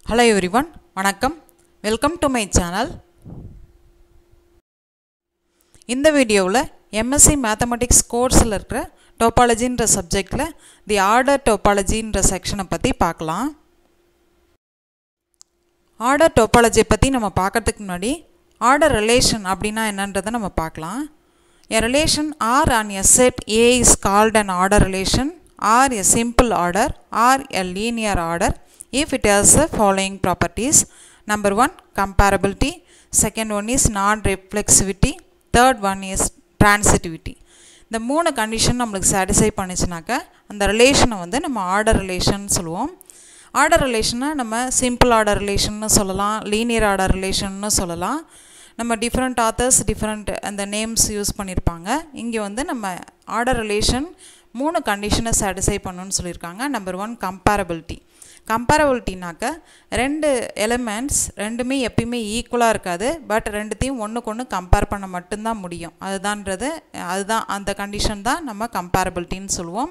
Hello everyone வணக்கம் welcome to my channel இந்த வீடியோவில் எம்எஸ்சி மேத்தமெட்டிக்ஸ் கோர்ஸில் இருக்கிற டோபாலஜின்ற சப்ஜெக்டில் தி ஆர்டர் டோபாலஜின்ற செக்ஷனை பற்றி பார்க்கலாம் ஆர்டர் டோபாலஜியை பற்றி நம்ம பார்க்கறதுக்கு முன்னாடி ஆர்டர் ரிலேஷன் அப்படின்னா என்னன்றதை நம்ம பார்க்கலாம் a relation R on a set A is called an order relation or a simple order or a linear order if it has the following properties number one comparability second one is non-reflexivity third one is transitivity இந்த மூணு condition நம்மளுக்கு satisfy பண்ணிச்சுனாக்கா அந்த ரிலேஷனை வந்து நம்ம order relation சொல்லுவோம் order ரிலேஷனை நம்ம சிம்பிள் ஆர்டர் ரிலேஷன்னு சொல்லலாம் லீனியர் ஆர்டர் ரிலேஷன்னு சொல்லலாம் நம்ம டிஃப்ரெண்ட் ஆத்தர்ஸ் டிஃப்ரெண்ட் அந்த நேம்ஸ் யூஸ் பண்ணியிருப்பாங்க இங்கே வந்து நம்ம ஆர்டர் ரிலேஷன் மூணு கண்டிஷனை சாட்டிஸ்ஃபை பண்ணணும்னு சொல்லியிருக்காங்க நம்பர் ஒன் கம்பேரபிலிட்டி கம்பேரபிலிட்டினாக்க ரெண்டு எலிமெண்ட்ஸ் ரெண்டுமே எப்பயுமே ஈக்குவலாக இருக்காது பட் ரெண்டுத்தையும் ஒன்றுக்கு ஒன்று கம்பேர் பண்ண மட்டும்தான் முடியும் அதுதான்றது அதுதான் அந்த கண்டிஷன் தான் நம்ம கம்பேரபிலிட்டின்னு சொல்லுவோம்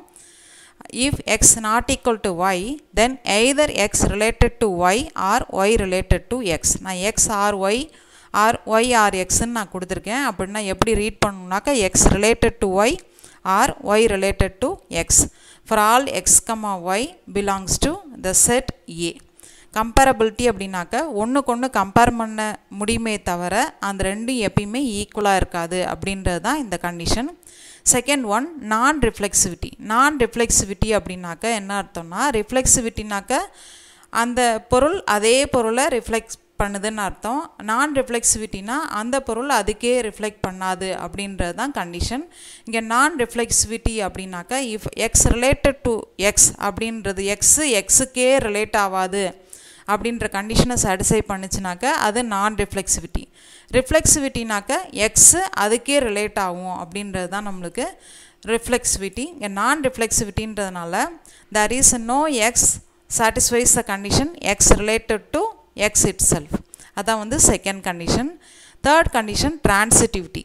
if x not equal to y then either x related to y or y related to x நான் x or y or y or xன்னு நான் கொடுத்துருக்கேன் அப்படின்னா எப்படி ரீட் பண்ணணும்னாக்கா x related to y or y related to x for all x comma y belongs to the set A comparability அப்படின்னாக்க ஒன்றுக்கு ஒன்று compare பண்ண முடியுமே தவிர அந்த ரெண்டும் எப்பயுமே ஈக்குவலாக இருக்காது அப்படின்றது தான் இந்த condition second one non reflexivity non reflexivity அப்படின்னாக்க என்ன அர்த்தம்னா ரிஃப்ளெக்சிவிட்டினாக்க அந்த பொருள் அதே பொருளை ரிஃப்ளெக்ட் பண்ணுதுன்னு அர்த்தம் நான் ரிஃப்ளெக்சிவிட்டினா அந்த பொருள் அதுக்கே ரிஃப்ளெக்ட் பண்ணாது அப்படின்றது தான் கண்டிஷன் இங்கே நான் ரிஃப்ளெக்சிவிட்டி அப்படின்னாக்கா if x related to x அப்படின்றது எக்ஸு எக்ஸுக்கே ரிலேட் ஆகாது அப்படின்ற கண்டிஷனை சாட்டிஸ்ஃபை பண்ணுச்சுனாக்க அது நான் ரிஃப்ளெக்சிவிட்டி ரிஃப்ளெக்சிவிட்டினாக்க எக்ஸு அதுக்கே ரிலேட் ஆகும் அப்படின்றது தான் நம்மளுக்கு ரிஃப்ளெக்சிவிட்டி இங்கே நான் ரிஃப்ளெக்சிவிட்டின்றதுனால there is no x satisfies the condition x related to x itself அதான் வந்து second condition third condition transitivity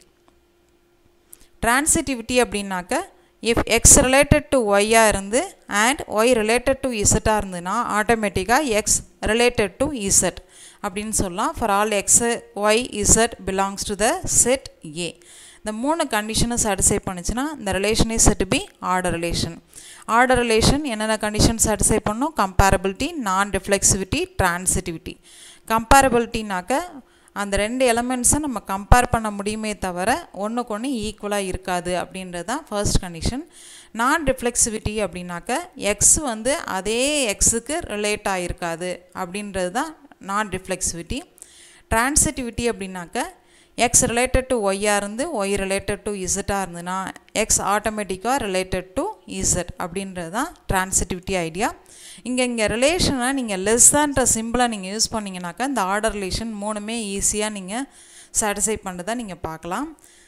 transitivity அப்படின்னாக்க இஃப் எக்ஸ் ரிலேட்டட் டு ஒய்யாக இருந்து அண்ட் ஒய் ரிலேட்டட் டு இசட்டாக இருந்ததுன்னா ஆட்டோமேட்டிக்காக எக்ஸ் ரிலேட்டட் டு இசட் அப்படின்னு சொல்லலாம் for all x y Z belongs to the set A இந்த மூணு கண்டிஷனை சாட்டிஸ்ஃபை பண்ணுச்சுன்னா இந்த relation is set B order relation order relation என்னென்ன கண்டிஷன் சாட்டிஸ்ஃபை பண்ணும் கம்பேரபிலிட்டி நான் ரிஃப்ளெக்சிவிட்டி டிரான்சிட்டிவிட்டி கம்பேரபிலிட்டினாக்க அந்த ரெண்டு எலமெண்ட்ஸை நம்ம கம்பேர் பண்ண முடியுமே தவிர ஒன்றுக்கு ஒன்று ஈக்குவலாக இருக்காது அப்படின்றது தான் ஃபர்ஸ்ட் கண்டிஷன் நான் ரிஃப்ளெக்சிவிட்டி அப்படின்னாக்க எக்ஸ் வந்து அதே எக்ஸுக்கு ரிலேட் ஆகிருக்காது அப்படின்றது தான் நான் ரிஃப்ளெக்சிவிட்டி டிரான்சிட்டிவிட்டி அப்படின்னாக்க எக்ஸ் ரிலேட்டட் டு ஒய்யாக இருந்து ஒய் ரிலேட்டட் டு இசட்டாக இருந்ததுன்னா எக்ஸ் ஆட்டோமேட்டிக்காக ரிலேட்டட் டு இசட் அப்படின்றது தான் டிரான்சிட்டிவிட்டி ஐடியா இங்கே இங்கே ரிலேஷனை நீங்கள் லெஸ் தான்ற சிம்பிளை நீங்கள் யூஸ் பண்ணிங்கனாக்கா இந்த ஆர்டர் ரிலேஷன் மூணுமே ஈஸியாக நீங்கள் சாட்டிஸ்ஃபை பண்ணுறதை நீங்கள் பார்க்கலாம்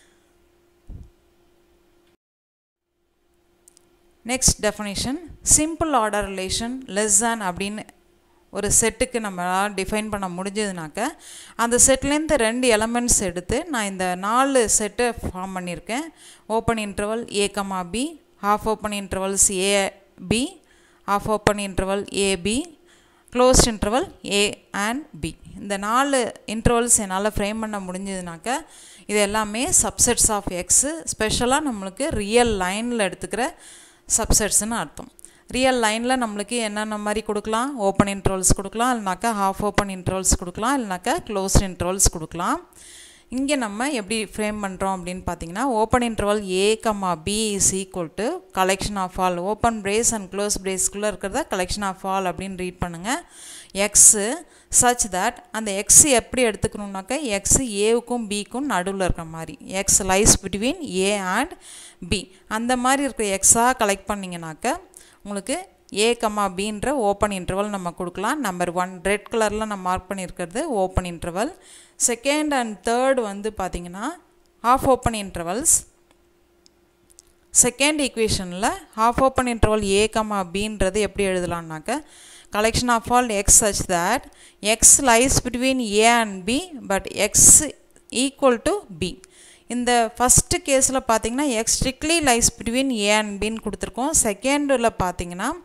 next definition simple order relation less than அப்படின்னு ஒரு செட்டுக்கு நம்மளால் டிஃபைன் பண்ண முடிஞ்சதுனாக்க அந்த செட்லேருந்து ரெண்டு எலமெண்ட்ஸ் எடுத்து நான் இந்த நாலு செட்டை ஃபார்ம் பண்ணியிருக்கேன் open interval A comma B half open intervals A B half open interval A B closed interval A and B இந்த நாலு இன்டர்வல்ஸ் என்னால் ஃப்ரேம் பண்ண முடிஞ்சதுனாக்க இது எல்லாமே சப்செட்ஸ் ஆஃப் எக்ஸு ஸ்பெஷலாக நம்மளுக்கு ரியல் லைனில் எடுத்துக்கிற சப்செட்ஸ்னு அர்த்தம் ரியல் லைனில் நம்மளுக்கு என்னென்ன மாதிரி கொடுக்கலாம் ஓப்பன் இன்ட்ரோல்ஸ் கொடுக்கலாம் இல்லைனாக்கா ஹாஃப் ஓப்பன் இன்ட்ரோல்ஸ் கொடுக்கலாம் இல்லைனாக்கா க்ளோஸ்ட் இன்ட்ரோல்ஸ் கொடுக்கலாம் இங்கே நம்ம எப்படி ஃப்ரேம் பண்ணுறோம் அப்படின்னு பார்த்தீங்கன்னா open interval A comma B is equal to collection of all open brace and close பிரேஸ்க்குள்ளே இருக்கிறத கலெக்ஷன் ஆஃப் ஆல் அப்படின்னு ரீட் பண்ணுங்கள் எக்ஸு சச் தட் அந்த எக்ஸ் எப்படி எடுத்துக்கணுன்னாக்கா எக்ஸ் ஏவுக்கும் பிக்கும் நடுவில் இருக்கிற மாதிரி X lies between A and B அந்த மாதிரி இருக்கிற எக்ஸாக கலெக்ட் பண்ணிங்கனாக்க உங்களுக்கு ஏ கம்மா பின்ற ஓப்பன் இன்டர்வல் நம்ம கொடுக்கலாம் நம்பர் ஒன் ரெட் கலரில் நம்ம மார்க் பண்ணியிருக்கிறது open interval second and third வந்து பார்த்திங்கன்னா ஹாஃப் ஓப்பன் இன்டர்வல்ஸ் செகண்ட் ஈக்குவேஷனில் half open interval A comma பின்றது எப்படி எழுதலான்னாக்க collection of all X such that X lies between A and B but X equal to B இந்த first கேஸில் பார்த்தீங்கன்னா X strictly lies between A and பின்னு கொடுத்துருக்கோம் செகண்டில் பார்த்தீங்கன்னா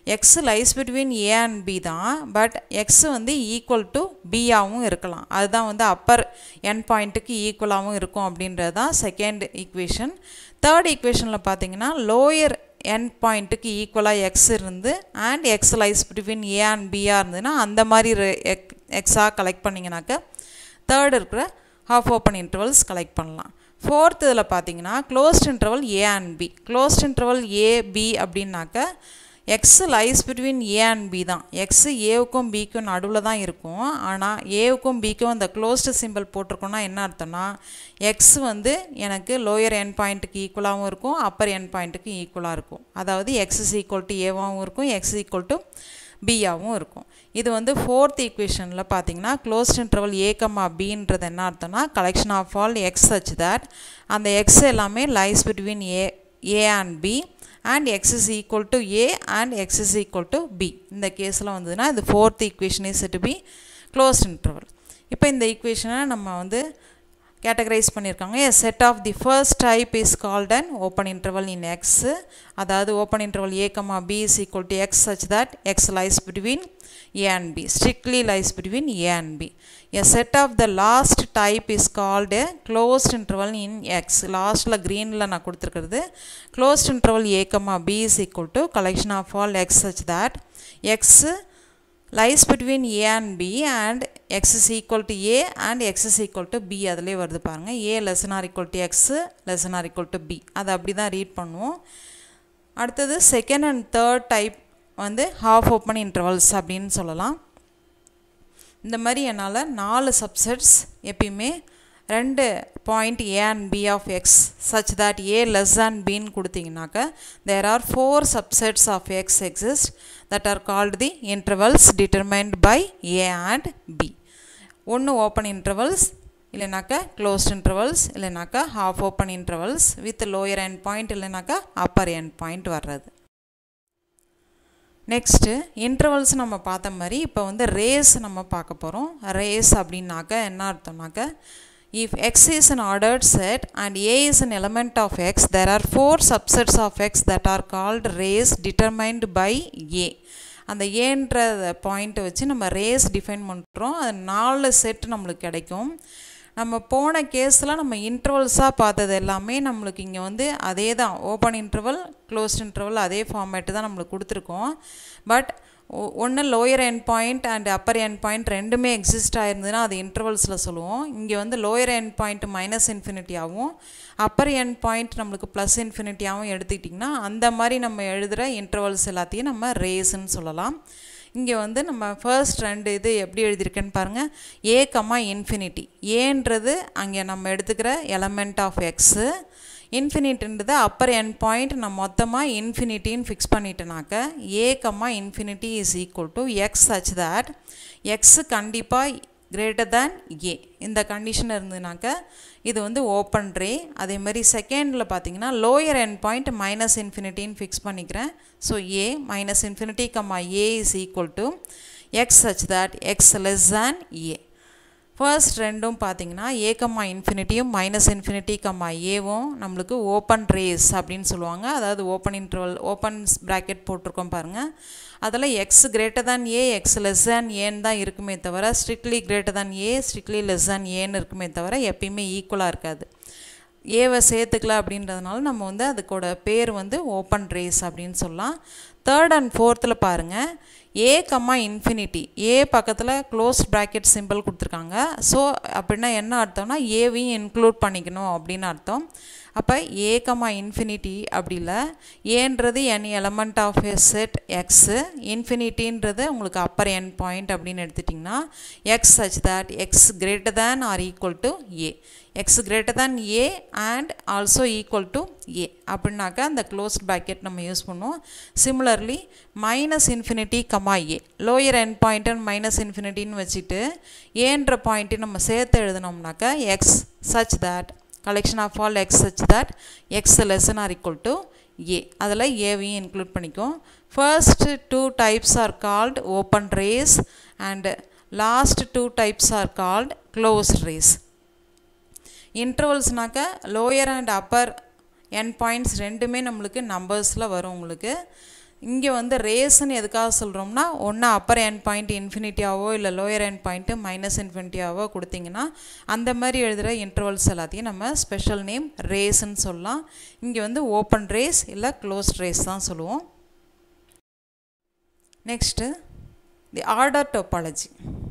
X lies between A and B தான் பட் எக்ஸ் வந்து equal to பியாகவும் இருக்கலாம் அதுதான் வந்து அப்பர் என் பாயிண்ட்டுக்கு ஈக்குவலாகவும் இருக்கும் அப்படின்றது தான் செகண்ட் ஈக்குவேஷன் தேர்ட் ஈக்குவேஷனில் பார்த்தீங்கன்னா லோயர் என் பாயிண்ட்டுக்கு ஈக்குவலாக எக்ஸ் இருந்து and X lies between A and பியாக இருந்ததுன்னா அந்த மாதிரி எக் எக்ஸாக கலெக்ட் பண்ணிங்கனாக்க தேர்ட் இருக்கிற ஹாஃப் ஓப்பன் இன்டர்வல்ஸ் கலெக்ட் பண்ணலாம் ஃபோர்த் இதில் பார்த்தீங்கன்னா closed interval A and B closed interval A B அப்படின்னாக்க X lies between A and B தான் எக்ஸு ஏவுக்கும் பிக்கும் நடுவில் தான் இருக்கும் ஆனால் ஏவுக்கும் பிக்கும் அந்த க்ளோஸ்டு சிம்பிள் போட்டிருக்கோன்னா என்ன அர்த்தம்னா எக்ஸ் வந்து எனக்கு லோயர் என் பாயிண்ட்டுக்கு ஈக்குவலாகவும் இருக்கும் அப்பர் என் பாயிண்ட்டுக்கு ஈக்குவலாக இருக்கும் அதாவது எக்ஸ் இஸ் ஈக்குவல் டு ஏவாகவும் இருக்கும் எக்ஸ் ஈக்குவல் டு பியாகவும் இருக்கும் இது வந்து ஃபோர்த் ஈக்குவேஷனில் பார்த்தீங்கன்னா க்ளோஸ்ட் இன்டர்வல் ஏ கம்மா பின்றது என்ன அர்த்தம்னா collection of all X such that அந்த எக்ஸ் எல்லாமே lies between A A and B and X is equal to A and X is equal to B இந்த கேஸில் வந்ததுன்னா இது fourth equation is to B closed interval இப்போ இந்த ஈக்குவேஷனை நம்ம வந்து கேட்டகரைஸ் பண்ணியிருக்காங்க a set of the first type is called an open interval in X அதாவது open interval A comma B is equal to X such that X lies between A and B strictly lies between A and B a set of the last type is called closed interval in X லாஸ்ட்டில் க்ரீனில் நான் கொடுத்துருக்கிறது closed interval A comma B is equal to collection of all X such that X lies between a and b and x is equal to a and x is equal to b அதிலே வருது பாருங்கள் a less than or equal to x less than or equal to b அதை அப்படி தான் read பண்ணுவோம் அடுத்தது second and third type வந்து half open intervals அப்படின்னு சொல்லலாம் இந்த மாதிரி என்னால் நாலு சப்செட்ஸ் எப்பயுமே ரெண்டு point A and B of X such that A less than பின்னு கொடுத்தீங்கன்னாக்க there are four subsets of X exist that are called the intervals determined by A and B ஒன்று ஓப்பன் இன்டர்வல்ஸ் இல்லைனாக்கா closed intervals இல்லைனாக்கா half open intervals with lower end point இல்லைனாக்கா upper end point வர்றது next intervals நம்ம பார்த்த மாதிரி இப்போ வந்து ரேஸ் நம்ம பார்க்க போகிறோம் ரேஸ் அப்படின்னாக்க என்ன அர்த்தம்னாக்க if X is an ordered set and a is an element of x there are four subsets of x that are called rays determined by a அந்த ஏன்ற பாயிண்ட்டை வச்சு நம்ம ரேஸ் டிஃபைன் பண்ணுறோம் அது நாலு செட் நம்மளுக்கு கிடைக்கும் நம்ம போன கேஸில் நம்ம இன்டர்வல்ஸாக பார்த்தது எல்லாமே நம்மளுக்கு இங்கே வந்து அதே தான் ஓப்பன் இன்டர்வல் க்ளோஸ்ட் இன்டர்வல் அதே ஃபார்மேட்டு தான் நம்மளுக்கு கொடுத்துருக்கோம் பட் ஒன்று lower end point and upper end point ரெண்டுமே எக்ஸிஸ்ட் ஆயிருந்ததுன்னா அது இன்டர்வல்ஸில் சொல்லுவோம் இங்கே வந்து லோயர் என் பாயிண்ட் மைனஸ் இன்ஃபினிட்டியாகவும் அப்பர் என் பாயிண்ட் நம்மளுக்கு ப்ளஸ் இன்ஃபினிட்டியாகவும் எடுத்துக்கிட்டிங்கன்னா அந்த மாதிரி நம்ம எழுதுகிற இன்டர்வல்ஸ் எல்லாத்தையும் நம்ம ரேஸ்ன்னு சொல்லலாம் இங்கே வந்து நம்ம ஃபர்ஸ்ட் ரெண்டு இது எப்படி எழுதியிருக்கேன்னு பாருங்கள் ஏ கம்மா இன்ஃபினிட்டி ஏன்றது அங்கே நம்ம எடுத்துக்கிற எலமெண்ட் ஆஃப் எக்ஸு இன்ஃபினிட்டின்றது அப்பர் என் பாயிண்ட் நான் மொத்தமாக இன்ஃபினிட்டின்னு ஃபிக்ஸ் பண்ணிட்டேனாக்க A comma infinity is equal to X such that X கண்டிப்பாக கிரேட்டர் தேன் ஏ இந்த கண்டிஷன் இருந்ததுனாக்க இது வந்து ஓப்பன் ரே அதே மாதிரி செகண்டில் பார்த்தீங்கன்னா லோயர் என் பாயிண்ட் மைனஸ் இன்ஃபினிட்டின்னு ஃபிக்ஸ் பண்ணிக்கிறேன் so A minus infinity comma A is equal to X such that X less than A first ரெண்டும் பார்த்தீங்கன்னா ஏ கம்மா இன்ஃபினிட்டியும் மைனஸ் இன்ஃபினிட்டி கம்மா ஏவும் நம்மளுக்கு ஓப்பன் ரேஸ் அப்படின்னு சொல்லுவாங்க அதாவது ஓப்பன் இன்டர்வல் ஓப்பன் ப்ராக்கெட் போட்டிருக்கோம் பாருங்கள் அதில் X greater than A X less than ஏன்னு தான் இருக்குமே தவிர strictly greater than A strictly less than ஏன்னு இருக்குமே தவிர எப்பயுமே ஈக்குவலாக இருக்காது ஏவை சேர்த்துக்கல அப்படின்றதுனால நம்ம வந்து அதுக்கோட பேர் வந்து ஓப்பன் ரேஸ் அப்படின்னு சொல்லலாம் தேர்ட் அண்ட் ஃபோர்த்தில் பாருங்கள் ஏ கம்மா இன்ஃபினிட்டி ஏ பக்கத்தில் க்ளோஸ் ப்ராக்கெட் சிம்பிள் கொடுத்துருக்காங்க ஸோ அப்படின்னா என்ன அர்த்தம்னா ஏவையும் இன்க்ளூட் பண்ணிக்கணும் அப்படின்னு அர்த்தம் அப்போ ஏ கம்மா இன்ஃபினிட்டி அப்படி இல்லை ஏன்றது an element of a set X இன்ஃபினிட்டின்றது உங்களுக்கு அப்பர் என் பாயிண்ட் அப்படின்னு எடுத்துட்டிங்கன்னா X such that X greater than or equal to A X greater than A and also equal to A அப்படின்னாக்கா அந்த க்ளோஸ்ட் ப்ராக்கெட் நம்ம யூஸ் பண்ணுவோம் similarly minus infinity comma A lower end point and minus இன்ஃபினிட்டின்னு வச்சுட்டு ஏன்ற point நம்ம சேர்த்து எழுதினோம்னாக்கா X such that collection of all x such that x less than or equal to a அதில் ஏவையும் இன்க்ளூட் பண்ணிக்கும் first two types are called open rays and last two types are called closed rays இன்டர்வல்ஸ்னாக்க lower and upper end points ரெண்டுமே நம்மளுக்கு நம்பர்ஸில் வரும் உங்களுக்கு இங்கே வந்து ரேஸ்ன்னு எதுக்காக சொல்கிறோம்னா ஒன்று அப்பர் எண்ட் பாயிண்ட் இன்ஃபினிட்டியாவோ இல்லை லோயர் எண்ட் பாயிண்ட்டு மைனஸ் இன்ஃபினிட்டியாவோ கொடுத்தீங்கன்னா அந்த மாதிரி எழுதுகிற இன்டர்வல்ஸ் எல்லாத்தையும் நம்ம ஸ்பெஷல் நேம் ரேஸ்ன்னு சொல்லலாம் இங்கே வந்து ஓப்பன் ரேஸ் இல்லை க்ளோஸ்ட் ரேஸ் தான் சொல்லுவோம் next the order topology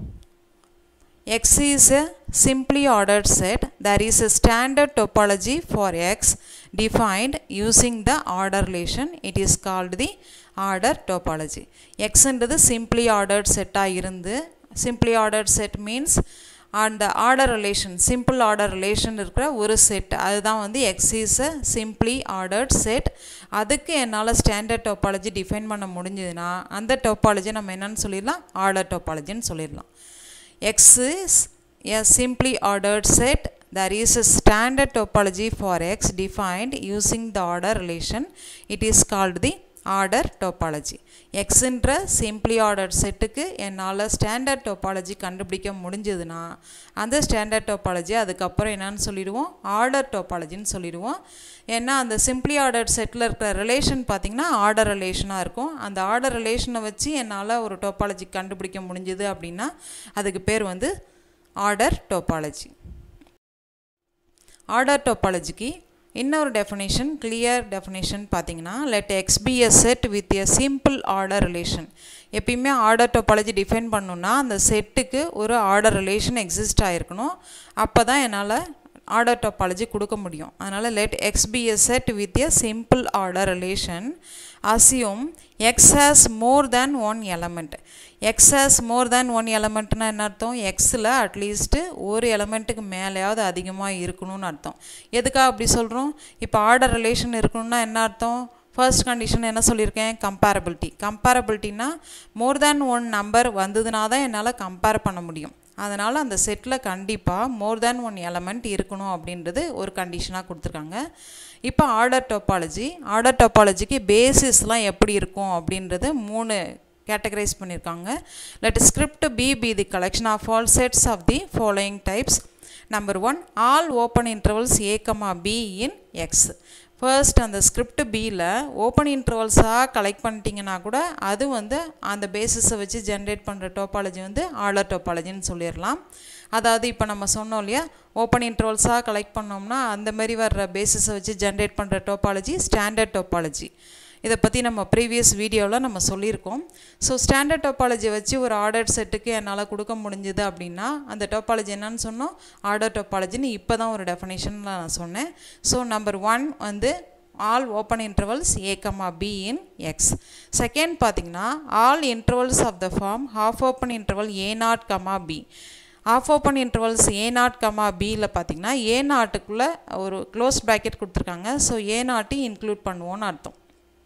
X is a simply ordered set. There is a standard topology for X defined using the order relation. It is called the order topology. X என்றது simply ordered set இருந்து simply ordered set means அந்த order relation simple order relation இருக்கிற ஒரு set அதுதான் வந்து X is a simply ordered set அதுக்கு என்னால் standard topology define பண்ண முடிஞ்சதுன்னா அந்த டோப்பாலஜி நம்ம என்னன்னு சொல்லிடலாம் ஆர்டர் டோப்பாலஜின்னு சொல்லிடலாம் X is a simply ordered set. There is a standard topology for X defined using the order relation. It is called the order topology. எக்ஸுன்ற சிம்பிளி ஆர்டர் செட்டுக்கு என்னால் ஸ்டாண்டர்ட் டோப்பாலஜி கண்டுபிடிக்க முடிஞ்சதுன்னா அந்த ஸ்டாண்டர்ட் டோப்பாலஜி அதுக்கப்புறம் என்னன்னு சொல்லிடுவோம் ஆர்டர் டோப்பாலஜின்னு சொல்லிடுவோம் ஏன்னா அந்த சிம்பிளி ஆர்டர் செட்டில் இருக்கிற ரிலேஷன் பார்த்திங்கன்னா ஆர்டர் ரிலேஷனாக இருக்கும் அந்த ஆர்டர் ரிலேஷனை வச்சு என்னால் ஒரு டோப்பாலஜி கண்டுபிடிக்க முடிஞ்சுது அப்படின்னா அதுக்கு பேர் வந்து ஆர்டர் டோப்பாலஜி ஆர்டர் டோப்பாலஜிக்கு இன்னொரு டெஃபினேஷன் கிளியர் டெஃபினேஷன் பார்த்தீங்கன்னா let X be a set with a simple order relation எப்பயுமே ஆர்டர் டோப்பாலஜி டிஃபைன் பண்ணணுன்னா அந்த செட்டுக்கு ஒரு ஆர்டர் ரிலேஷன் எக்ஸிஸ்ட் ஆகிருக்கணும் அப்போ தான் என்னால் ஆர்டர் டோப்பாலஜி கொடுக்க முடியும் அதனால் let X be a set with a simple order relation assume X has more than one element X has more than one எலமெண்ட்னா என்ன அர்த்தம் எக்ஸில் அட்லீஸ்ட்டு ஒரு எலமெண்ட்டுக்கு மேலேயாவது அதிகமாக இருக்கணும்னு அர்த்தம் எதுக்காக அப்படி சொல்கிறோம் இப்போ ஆர்டர் ரிலேஷன் இருக்கணும்னா என்ன அர்த்தம் ஃபர்ஸ்ட் கண்டிஷன் என்ன சொல்லியிருக்கேன் கம்பேரபிலிட்டி கம்பேரபிலிட்டினா மோர் தேன் ஒன் நம்பர் வந்ததுனா தான் என்னால் கம்பேர் பண்ண முடியும் அதனால் அந்த செட்டில் கண்டிப்பாக மோர் தேன் ஒன் எலமெண்ட் இருக்கணும் அப்படின்றது ஒரு கண்டிஷனாக கொடுத்துருக்காங்க இப்போ ஆர்டர் டோப்பாலஜி ஆர்டர் டோப்பாலஜிக்கு பேசிஸ்லாம் எப்படி இருக்கும் அப்படின்றது மூணு கேட்டகரைஸ் பண்ணியிருக்காங்க let script B be the collection of all sets of the following types number one all open intervals A comma B in X first அந்த ஸ்கிரிப்ட் பியில் ஓப்பன் இன்டர்வல்ஸாக கலெக்ட் பண்ணிட்டீங்கன்னா கூட அது வந்து அந்த பேசிஸை வச்சு ஜென்ரேட் பண்ணுற டோப்பாலஜி வந்து ஆர்டர் டோப்பாலஜின்னு சொல்லிடலாம் அதாவது இப்போ நம்ம சொன்னோம் இல்லையா ஓப்பன் இன்டர்வல்ஸாக கலெக்ட் பண்ணோம்னா அந்த மாதிரி வர்ற பேசிஸை வச்சு ஜென்ரேட் பண்ணுற டோப்பாலஜி ஸ்டாண்டர்ட் டோப்பாலஜி இதை பற்றி நம்ம ப்ரீவியஸ் வீடியோவில் நம்ம சொல்லியிருக்கோம் ஸோ ஸ்டாண்டர்ட் டோப்பாலஜி வச்சு ஒரு ஆர்டர் செட்டுக்கு என்னால் கொடுக்க முடிஞ்சுது அப்படின்னா அந்த டோப்பாலஜி என்னன்னு சொன்னோம் ஆர்டர் டோப்பாலஜின்னு இப்போ தான் ஒரு டெஃபனேஷனில் நான் சொன்னேன் ஸோ நம்பர் ஒன் வந்து all open intervals A comma B in X second பார்த்தீங்கன்னா all intervals of the form half open interval A naught comma B of open intervals A naught comma பியில் பார்த்தீங்கன்னா ஏ நாட்டுக்குள்ளே ஒரு close bracket கொடுத்துருக்காங்க so A நாட்டி include பண்ணுவோன்னு அர்த்தம்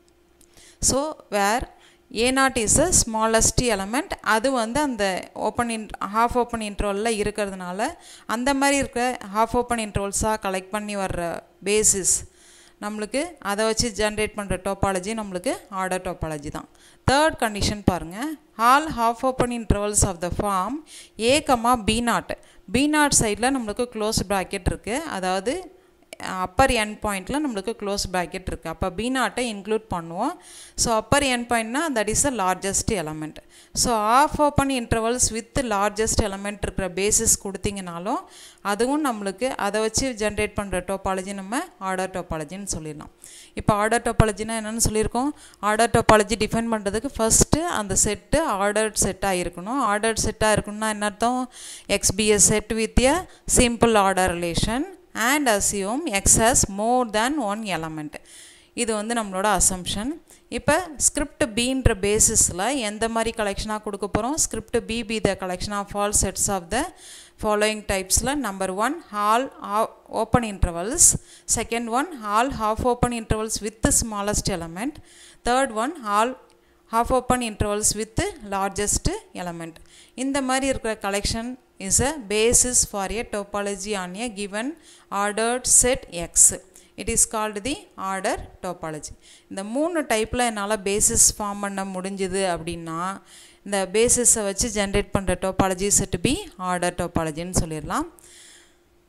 so where A naught is a smallest element அது வந்து அந்த ஓப்பன் இன் ஹாஃப் ஓப்பன் இன்டர்வலில் இருக்கிறதுனால அந்த மாதிரி இருக்க ஹாஃப் ஓப்பன் இன்டர்வல்ஸாக கலெக்ட் பண்ணி வர்ற பேசிஸ் நம்மளுக்கு அதை வச்சு ஜென்ரேட் பண்ணுற டோப்பாலஜி நம்மளுக்கு ஆர்டர் டோப்பாலஜி தான் தேர்ட் கண்டிஷன் பாருங்கள் all half open intervals of the form A comma B naught B naught சைடில் நம்மளுக்கு க்ளோஸ் ப்ராக்கெட் இருக்குது அதாவது அப்பர் என் பாயிண்டில் நம்மளுக்கு க்ளோஸ் ப்ராக்கெட் இருக்குது அப்போ பி நாட்டை இன்க்ளூட் பண்ணுவோம் ஸோ அப்பர் என் பாயிண்ட்னா that is the largest element so of open intervals with largest element இருக்கிற பேசிஸ் கொடுத்தீங்கனாலும் அதுவும் நம்மளுக்கு அதை வச்சு ஜென்ரேட் பண்ணுற டோப்பாலஜி நம்ம ஆர்டர் டோப்பாலஜின்னு சொல்லிடலாம் இப்போ ஆர்டர் டோப்பாலஜினா என்னென்னு சொல்லியிருக்கோம் ஆர்டர் டோப்பாலஜி டிஃபைன் பண்ணுறதுக்கு ஃபஸ்ட்டு அந்த செட்டு ஆர்டர்ட் செட்டாக இருக்கணும் ஆர்டர்ட் செட்டாக இருக்கணும்னா என்ன அர்த்தம் X B S set with a simple order relation and assume X has more than one element இது வந்து நம்மளோட அசம்ஷன் இப்போ ஸ்கிரிப்ட் பீன்ற பேசிஸில் எந்த மாதிரி கலெக்ஷனாக கொடுக்க போகிறோம் script B be the collection of all sets of the following டைப்ஸில் number one all open intervals second one all half open intervals with smallest element third one all half open intervals with largest element இந்த மாதிரி இருக்கிற collection is a basis for a topology on a given ordered set x it is called the order topology இந்த மூணு டைப்பில் என்னால் basis form பண்ண முடிஞ்சுது அப்படின்னா இந்த பேசிஸை வச்சு ஜென்ரேட் பண்ணுற டோபாலஜி செட் பி ஆர்டர் டோபாலஜின்னு சொல்லிடலாம்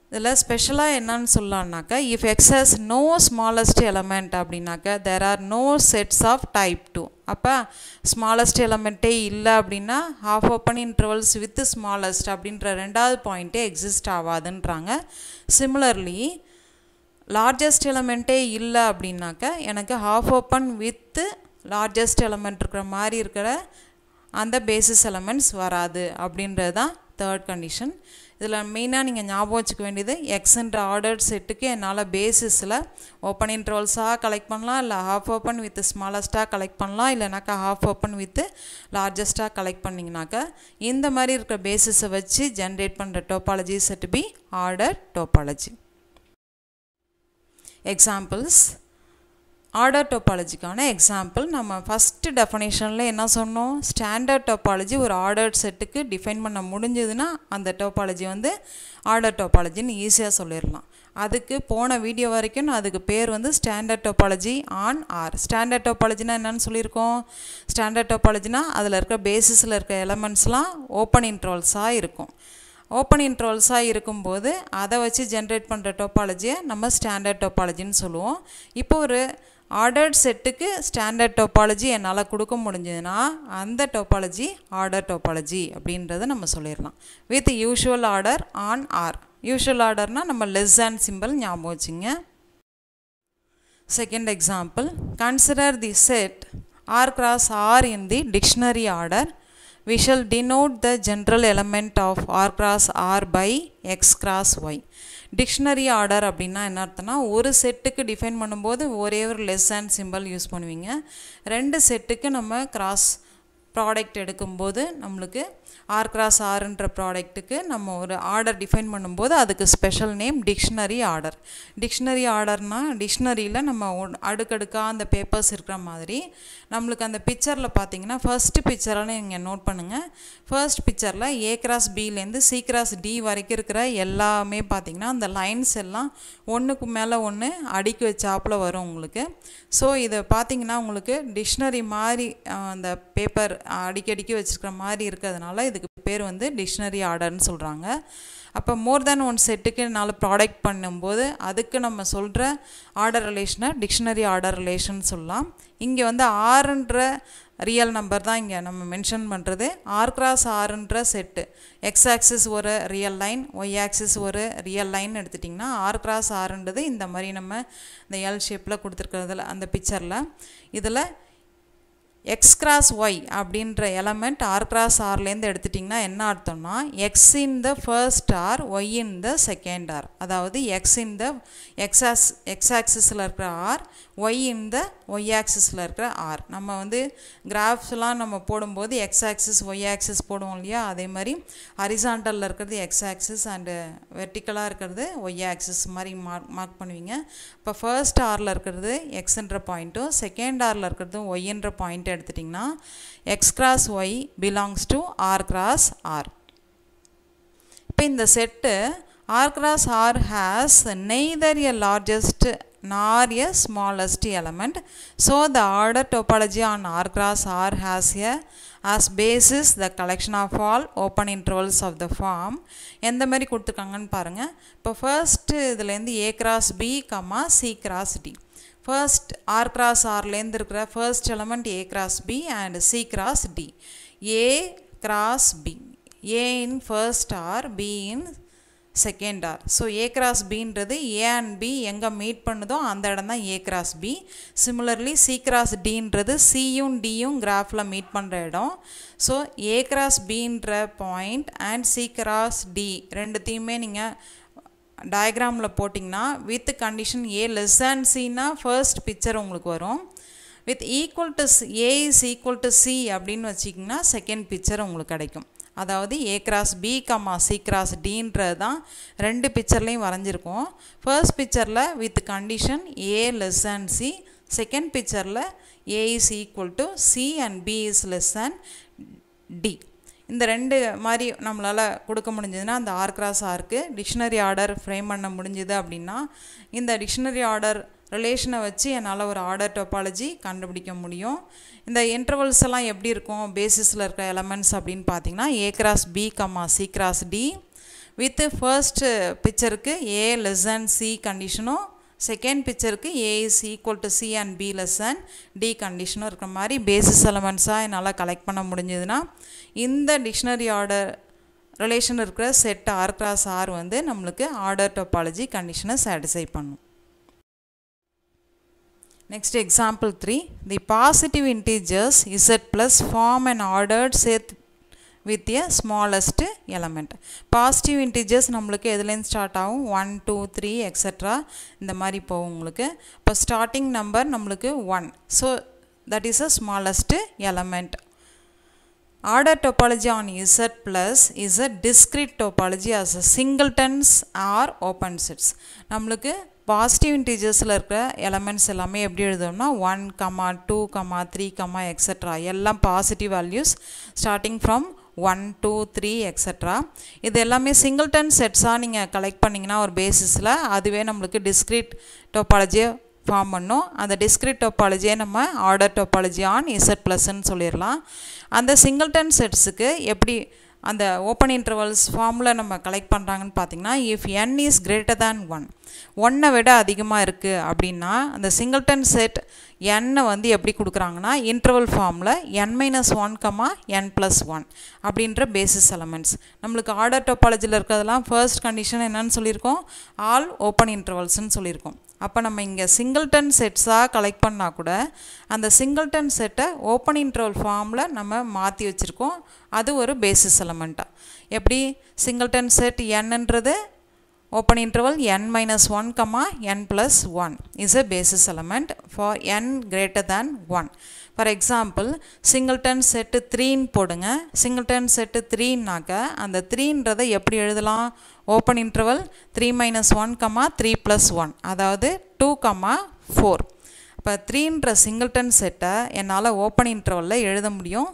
இதில் ஸ்பெஷலாக என்னன்னு சொல்லலாம்னாக்கா if X has no smallest element அப்படின்னாக்கா there are no sets of type two அப்போ ஸ்மாலஸ்ட் எலமெண்ட்டே இல்லை அப்படின்னா half open intervals with smallest அப்படின்ற ரெண்டாவது பாயிண்ட்டே எக்ஸிஸ்ட் ஆகாதுன்றாங்க சிமிலர்லி லார்ஜஸ்ட் எலமெண்ட்டே இல்லை அப்படின்னாக்க எனக்கு half open with largest element இருக்கிற மாதிரி இருக்கிற அந்த பேசிஸ் எலமெண்ட்ஸ் வராது அப்படின்றது தான் தேர்ட் கண்டிஷன் இதில் மெயினாக நீங்கள் ஞாபகம் வச்சுக்க வேண்டியது எக்ஸுன்ற ஆர்டர் செட்டுக்கு என்னால் பேசிஸில் ஓப்பன் இன்ட்ரோல்ஸாக கலெக்ட் பண்ணலாம் இல்லை ஹாஃப் ஓப்பன் வித் ஸ்மாலஸ்ட்டாக கலெக்ட் பண்ணலாம் இல்லைனாக்கா ஹாஃப் ஓப்பன் வித் லார்ஜஸ்ட்டாக கலெக்ட் பண்ணிங்கனாக்கா இந்த மாதிரி இருக்கிற பேசிஸை வச்சு ஜென்ரேட் பண்ணுற topology set B order topology examples order டோபாலஜிக்கான எக்ஸாம்பிள் நம்ம ஃபஸ்ட்டு டெஃபனேஷனில் என்ன சொன்னோம் ஸ்டாண்டர்ட் டோபாலஜி ஒரு ஆர்டர் செட்டுக்கு டிஃபைன் பண்ண முடிஞ்சதுன்னா அந்த டோபாலஜி வந்து ஆர்டர் டோபாலஜின்னு ஈஸியாக சொல்லிடலாம் அதுக்கு போன வீடியோ வரைக்கும் நான் அதுக்கு பேர் வந்து standard topology on R standard டோபாலஜினா என்னன்னு சொல்லியிருக்கோம் ஸ்டாண்டர்ட் டோபாலஜினா அதில் இருக்க பேசிஸில் இருக்க எலமெண்ட்ஸ்லாம் ஓப்பன் இன்ட்ரோல்ஸாக இருக்கும் ஓப்பன் இன்ட்ரோல்ஸாக இருக்கும்போது அதை வச்சு ஜென்ரேட் பண்ணுற டோபாலஜியை நம்ம ஸ்டாண்டர்ட் டோபாலஜின்னு சொல்லுவோம் இப்போ ஒரு ஆர்டர்ட் செட்டுக்கு ஸ்டாண்டர்ட் டோபாலஜி என்னால் கொடுக்க முடிஞ்சதுன்னா அந்த டோபாலஜி ஆர்டர் டோபாலஜி அப்படின்றத நம்ம சொல்லிடலாம் with usual order on R usual ஆர்டர்னால் நம்ம லெஸ் அண்ட் சிம்பிள் ஞாபகம் வச்சுங்க second example consider the set R cross R in the dictionary order we shall denote the general element of r cross r by x cross y dictionary order அப்படின்னா என்ன அர்த்தம்னா ஒரு செட்டுக்கு define பண்ணும்போது ஒரே ஒரு லெஸ் அண்ட் சிம்பிள் யூஸ் பண்ணுவீங்க ரெண்டு செட்டுக்கு நம்ம கிராஸ் ப்ராடக்ட் எடுக்கும்போது நம்மளுக்கு ஆர் கிராஸ் ஆர்ன்ற ப்ராடக்ட்டுக்கு நம்ம ஒரு ஆர்டர் டிஃபைன் பண்ணும்போது அதுக்கு special name dictionary order dictionary ஆர்டர்னால் டிக்ஷனரியில் நம்ம ஒ- அடுக்கடுக்காக அந்த பேப்பர்ஸ் இருக்கிற மாதிரி நம்மளுக்கு அந்த பிக்சரில் பார்த்தீங்கன்னா ஃபர்ஸ்ட் பிக்சரில் நீங்கள் நோட் பண்ணுங்கள் ஃபர்ஸ்ட் பிக்சரில் ஏ கிராஸ் பிலேருந்து சி கிராஸ் டி வரைக்கும் இருக்கிற எல்லாமே பார்த்தீங்கன்னா அந்த லைன்ஸ் எல்லாம் ஒன்றுக்கு மேலே ஒன்று அடுக்கி வச்சாப்புல வரும் உங்களுக்கு ஸோ இதை பார்த்தீங்கன்னா உங்களுக்கு டிக்ஷனரி மாதிரி அஹ், அந்த பேப்பர் அடிக்கி அடிக்கி வச்சுருக்கிற மாதிரி இருக்கிறதுனால இதுக்கு பேர் வந்து டிக்ஷனரி ஆர்டர்னு சொல்கிறாங்க அப்போ மோர் தேன் ஒன் செட்டுக்கு நாலு ப்ராடக்ட் பண்ணும்போது அதுக்கு நம்ம சொல்கிற ஆர்டர் ரிலேஷனை டிக்ஷனரி ஆர்டர் ரிலேஷன் சொல்லலாம் இங்கே வந்து ஆறுன்ற ரியல் நம்பர் தான் இங்கே நம்ம மென்ஷன் பண்ணுறது ஆர் கிராஸ் ஆறுன்ற செட்டு எக்ஸ் ஆக்சிஸ் ஒரு ரியல் லைன் ஒய் ஆக்சிஸ் ஒரு ரியல் லைன் எடுத்துட்டிங்கன்னா ஆர் கிராஸ் ஆறுன்றது இந்த மாதிரி நம்ம இந்த எல் ஷேப்பில் கொடுத்துருக்கிறதுல அந்த பிக்சரில் இதில் எக்ஸ் கிராஸ் ஒய் அப்படின்ற எலமெண்ட் ஆர் கிராஸ் ஆர்லேருந்து எடுத்துட்டிங்கன்னா என்ன அர்த்தம்னா X in the first R Y in the second R அதாவது X in the X axe X ஆக்சிஸில் இருக்கிற R Y in the Y ஆக்சிஸில் இருக்கிற ஆர் நம்ம வந்து கிராஃப்ஸ்லாம் நம்ம போடும்போது எக்ஸ் ஆக்சிஸ் ஒய் ஆக்சிஸ் போடுவோம் இல்லையா அதே மாதிரி ஹரிசாண்டலில் இருக்கிறது எக்ஸ் ஆக்சிஸ் அண்டு வெர்டிக்கலாக இருக்கிறது ஒய் ஆக்சிஸ் மாதிரி மார்க் மார்க் பண்ணுவீங்க இப்போ ஃபர்ஸ்ட் ஆரில் இருக்கிறது எக்ஸ்ன்ற பாயிண்ட்டும் செகண்ட் ஆரில் இருக்கிறதும் ஒய்ன்ற பாயிண்ட் எடுத்துட்டிங்கன்னா X cross Y belongs to R cross R இப்போ இந்த set R cross R has neither a largest nor a smallest element so the order topology on R cross R has a as basis the collection of all open intervals of the form எந்த மாதிரி கொடுத்துருக்காங்கன்னு பாருங்கள் இப்போ first இதுலேருந்து A cross B comma C cross D first R cross ஆர்லேருந்து இருக்கிற first element A cross B and C cross D A cross B A in first R B in second R so A cross பின்றது A and B எங்கே meet பண்ணுதோ அந்த இடம் தான் A cross B similarly C cross டின்றது சியும் டியும் கிராஃபில் மீட் பண்ணுற இடம் ஸோ ஏ கிராஸ் பின்ற point and C cross D ரெண்டுத்தையுமே நீங்கள் டயக்ராமில் போட்டிங்கன்னா with condition A less than சின்னா ஃபர்ஸ்ட் பிக்சர் உங்களுக்கு வரும் with equal to A is equal to C அப்படின்னு வச்சிங்கன்னா செகண்ட் பிக்சர் உங்களுக்கு கிடைக்கும் அதாவது A cross B comma C cross டின்றது தான் ரெண்டு பிக்சர்லேயும் வரைஞ்சிருக்கோம் ஃபர்ஸ்ட் பிக்சரில் with condition A less than C second பிக்சரில் A is equal to C and B is less than D இந்த ரெண்டு மாதிரி நம்மளால் கொடுக்க முடிஞ்சதுன்னா அந்த ஆர் கிராஸ் ஆருக்கு டிக்ஷனரி ஆர்டர் ஃப்ரேம் பண்ண முடிஞ்சுது அப்படின்னா இந்த டிக்ஷனரி ஆர்டர் ரிலேஷனை வச்சு என்னால் ஒரு ஆர்டர் டோபாலஜி கண்டுபிடிக்க முடியும் இந்த இன்டர்வல்ஸ் எல்லாம் எப்படி இருக்கும் பேசிஸில் இருக்க எலமெண்ட்ஸ் அப்படின்னு பார்த்தீங்கன்னா A cross B comma C cross D with first பிக்சருக்கு ஏ லெஸ் தேன் சி கண்டிஷனும் செகண்ட் பிக்சருக்கு A is equal to C and B less than D கண்டிஷனும் இருக்கிற மாதிரி பேசிஸ் எலமெண்ட்ஸாக என்னால் கலெக்ட் பண்ண முடிஞ்சதுன்னா இந்த டிக்ஷனரி ஆர்டர் ரிலேஷன் இருக்கிற செட் ஆர் கிராஸ் ஆர் வந்து நம்மளுக்கு ஆர்டர் டொப்பாலஜி கண்டிஷனை சாட்டிஸ்ஃபை பண்ணும் Next example 3. The positive integers z plus form an ordered set with a smallest element. Positive integers நம்மளுக்கு எதுலேருந்து ஸ்டார்ட் ஆகும் ஒன் டூ த்ரீ எக்ஸட்ரா இந்த மாதிரி போகும் உங்களுக்கு இப்போ ஸ்டார்டிங் நம்பர் நம்மளுக்கு one so that is a smallest element order topology on Z plus is a discrete topology as a singletons or open sets நம்மளுக்கு பாசிட்டிவ் இன்டீஜர்ஸில் இருக்கிற எலமெண்ட்ஸ் எல்லாமே எப்படி எழுதணும்னா one comma two comma three comma extra எல்லாம் positive values starting from one two three extra இது எல்லாமே singleton செட்ஸாக நீங்கள் கலெக்ட் பண்ணிங்கன்னா ஒரு பேசிஸில் அதுவே நம்மளுக்கு டிஸ்க்ரீட் டோபாலஜியை ஃபார்ம் பண்ணோம் அந்த டிஸ்க்ரிட் டோபாலஜியை நம்ம ஆர்டர் டோபாலஜி ஆன் இசட் ப்ளஸ்ன்னு சொல்லிடலாம் அந்த சிங்கிள்டன் செட்ஸுக்கு எப்படி அந்த ஓப்பன் இன்டர்வல்ஸ் ஃபார்மில் நம்ம கலெக்ட் பண்ணுறாங்கன்னு பார்த்தீங்கன்னா if N is greater than one ஒன்னை விட அதிகமாக இருக்குது அப்படின்னா அந்த சிங்கிள்டன் செட் எண்ணை வந்து எப்படி கொடுக்குறாங்கன்னா இன்டர்வல் ஃபார்மில் N minus one comma N plus one அப்படின்ற பேசிஸ் எலமெண்ட்ஸ் நம்மளுக்கு ஆர்டர் டோபாலஜியில் இருக்கிறதெல்லாம் ஃபர்ஸ்ட் கண்டிஷன் என்னன்னு சொல்லியிருக்கோம் ஆல் ஓப்பன் இன்டர்வல்ஸ்னு சொல்லியிருக்கோம் அப்போ நம்ம இங்கே சிங்கிள்டன் செட்ஸாக கலெக்ட் பண்ணால் கூட அந்த சிங்கிள்டன் செட்டை ஓப்பன் இன்டர்வல் ஃபார்மில் நம்ம மாற்றி வச்சுருக்கோம் அது ஒரு பேசிஸ் எலமெண்ட்டாக எப்படி சிங்கிள்டன் செட் என்னன்றது open interval n minus 1 comma n plus 1 is a basis element for n greater than 1 for example singleton set 3 போடுங்க singleton set 3 நாக்க அந்த 3ன்றதை எப்படி எழுதலாம் open interval 3 minus 1 comma 3 plus 1 அதாவது 2 comma 4 இப்போ த்ரீன்ற சிங்கிள்டன் செட்டை என்னால் ஓப்பன் இன்டர்வலில் எழுத முடியும்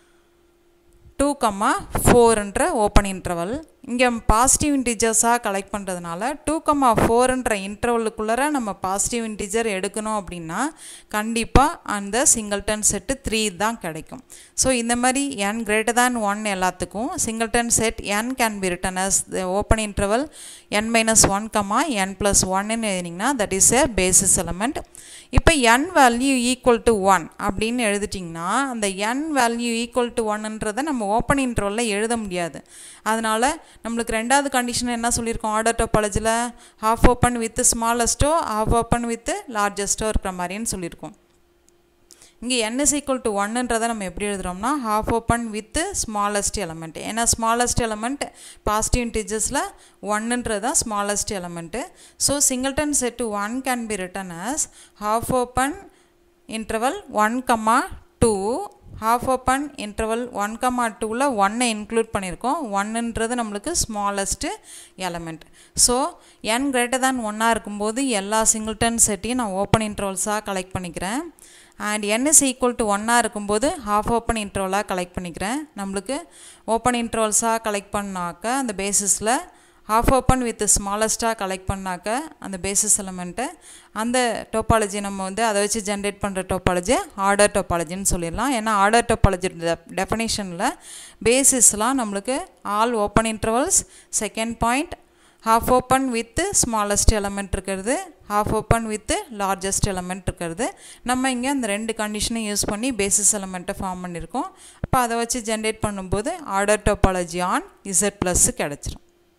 டூ கம்மா ஃபோர்ன்ற ஓப்பன் இன்டர்வல் இங்கே பாசிட்டிவ் இன்டிஜர்ஸாக கலெக்ட் பண்ணுறதுனால டூ கம்மா ஃபோர்ன்ற இன்டர்வலுக்குள்ளே நம்ம பாசிட்டிவ் இன்டிஜர் எடுக்கணும் அப்படின்னா கண்டிப்பாக அந்த சிங்கிள்டன் செட்டு த்ரீ தான் கிடைக்கும் ஸோ இந்த மாதிரி என் கிரேட்டர் தேன் ஒன் எல்லாத்துக்கும் singleton set N can be written as the open interval N minus one comma N plus ஒன்னு எழுதினீங்கன்னா that is a basis element இப்போ N value equal to one அப்படின்னு எழுதிட்டிங்கன்னா அந்த N value equal to ஒன்னுன்றதை நம்ம open இன்டர்வலில் எழுத முடியாது அதனால் நம்மளுக்கு ரெண்டாவது கண்டிஷன் என்ன சொல்லியிருக்கோம் ஆர்டர் டோபாலஜியில் ஹாஃப் ஓப்பன் வித் ஸ்மாலஸ்ட்டோ ஹாஃப் ஓப்பன் வித் லார்ஜஸ்ட்டோ இருக்கிற மாதிரின்னு சொல்லியிருக்கோம் இங்கே n is equal to ஒன்னுன்றதை நம்ம எப்படி எழுதுகிறோம்னா half open with smallest element ஏன்னா ஸ்மாலஸ்ட் எலமெண்ட் பாசிட்டிவ் இன்டிஜர்ஸில் ஒன்னுன்றது தான் smallest element so singleton set one can be written as half open interval one comma two half open interval one comma டூவில் ஒன்னை இன்க்ளூட் பண்ணியிருக்கோம் ஒன்னுன்றது நம்மளுக்கு smallest element so N greater than ஒன்னாக இருக்கும்போது எல்லா சிங்கிள்டன் செட்டையும் நான் ஓப்பன் இன்டர்வல்ஸாக கலெக்ட் பண்ணிக்கிறேன் and N is equal to ஒன்னாக இருக்கும்போது ஹாஃப் ஓப்பன் இன்டர்வலாக கலெக்ட் பண்ணிக்கிறேன் நம்மளுக்கு ஓப்பன் இன்டர்வல்ஸாக கலெக்ட் பண்ணாக்க அந்த பேசிஸில் ஹாஃப் ஓப்பன் வித் ஸ்மாலஸ்ட்டாக கலெக்ட் பண்ணாக்க அந்த பேசிஸ் எலமெண்ட்டை அந்த டோபாலஜி நம்ம வந்து அதை வச்சு ஜென்ரேட் பண்ணுற டோபாலஜி ஆர்டர் டோபாலஜின்னு சொல்லிடலாம் ஏன்னா ஆர்டர் டோபாலஜி டெஃபனேஷனில் பேசிஸ்லாம் நம்மளுக்கு all open intervals second point half open with smallest element இருக்கிறது half open with largest element இருக்கிறது நம்ம இங்கே அந்த ரெண்டு கண்டிஷனையும் யூஸ் பண்ணி பேசிஸ் எலமெண்ட்டை ஃபார்ம் பண்ணியிருக்கோம் அப்போ அதை வச்சு ஜென்ரேட் பண்ணும்போது order topology on Z plus கிடச்சிரும்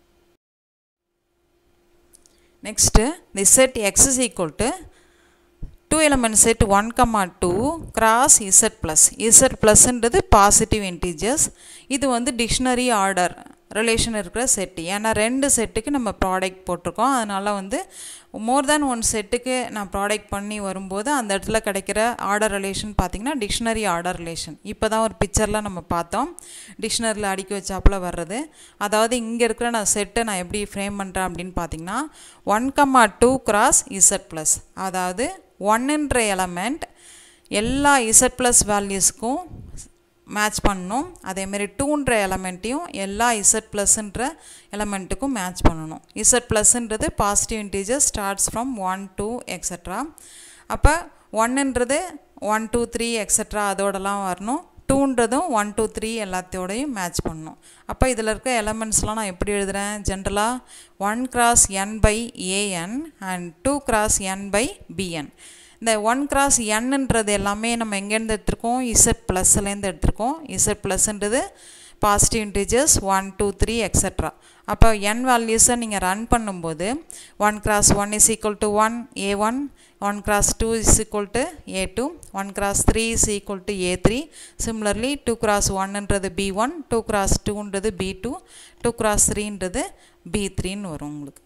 next the set X is equal to two element set one comma two cross Z plus Z ப்ளஸ்ன்றது பாசிட்டிவ் இன்டீஜர்ஸ் இது வந்து டிக்ஷனரி ஆர்டர் ரிலேஷன் இருக்கிற செட்டு ஏன்னா ரெண்டு செட்டுக்கு நம்ம ப்ராடக்ட் போட்டிருக்கோம் அதனால் வந்து மோர் தேன் ஒன் செட்டுக்கு நான் ப்ராடக்ட் பண்ணி வரும்போது அந்த இடத்துல கிடைக்கிற ஆர்டர் ரிலேஷன் பார்த்திங்கன்னா டிக்ஷனரி ஆர்டர் ரிலேஷன் இப்போ தான் ஒரு பிக்சரில் நம்ம பார்த்தோம் டிக்ஷனரியில் அடுக்கி வச்சாப்புல வர்றது அதாவது இங்கே இருக்கிற நான் செட்டை நான் எப்படி ஃப்ரேம் பண்ணுறேன் அப்படின்னு பார்த்தீங்கன்னா one comma two cross Z plus அதாவது ஒன்னுன்ற எலமெண்ட் எல்லா இசட் ப்ளஸ் வேல்யூஸ்க்கும் மேட்ச் பண்ணணும் அதேமாரி டூன்ற எலமெண்ட்டையும் எல்லா இசட் ப்ளஸ்ன்ற எலமெண்ட்டுக்கும் மேட்ச் பண்ணணும் இசட் ப்ளஸ்ன்றது positive integer starts from one two extra அப்போ ஒன்னுன்றது ஒன் டூ த்ரீ எக்ஸட்ரா அதோடலாம் வரணும் டூன்றதும் ஒன் டூ த்ரீ எல்லாத்தையோடையும் மேட்ச் பண்ணணும் அப்போ இதில் இருக்க எலமெண்ட்ஸ்லாம் நான் எப்படி எழுதுகிறேன் ஜென்ரலாக one cross N by A N and two cross N by PN இந்த ஒன் கிராஸ் என்னன்றது எல்லாமே நம்ம எங்கேருந்து எடுத்திருக்கோம் இசட் ப்ளஸ்லேருந்து எடுத்திருக்கோம் இசட் ப்ளஸ்ன்றது positive integers one two three extra அப்போ என் வேல்யூஸை நீங்கள் ரன் பண்ணும்போது one cross one is equal to one A one one cross two is equal to A two one cross three is equal to A three similarly two cross ஒன்னுன்றது B one two cross டூன்றது B two two cross த்ரீன்றது B த்ரீன்னு வரும் உங்களுக்கு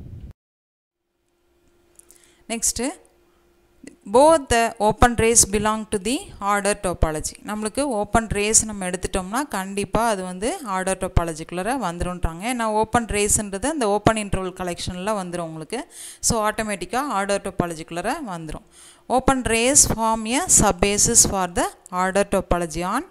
next both the open rays belong to the order topology நம்மளுக்கு open rays நம்ம எடுத்துட்டோம்னா கண்டிப்பாக அது வந்து ஆர்டர் டோபாலஜிக்குள்ளே வந்துருன்றாங்க ஏன்னா ஓப்பன் ரேஸ்ன்றது அந்த ஓப்பன் இன்டர்வல் கலெக்ஷனில் வந்துடும் உங்களுக்கு ஸோ ஆட்டோமேட்டிக்காக ஆர்டர் டோபாலஜிக்குள்ளே வந்துடும் open rays form a subbasis for the order topology on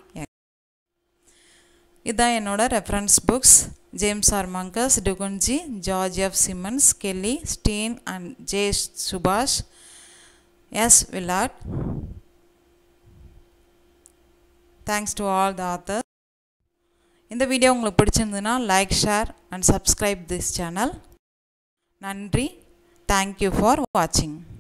இதுதான் என்னோட reference books James R Munkres Dugundji George F Simmons Kelley Steen and J Subash S Willard thanks to all the author இந்த video உங்களுக்கு பிடிச்சிருந்ததுன்னா like share and subscribe this channel நன்றி thank you for வாட்சிங்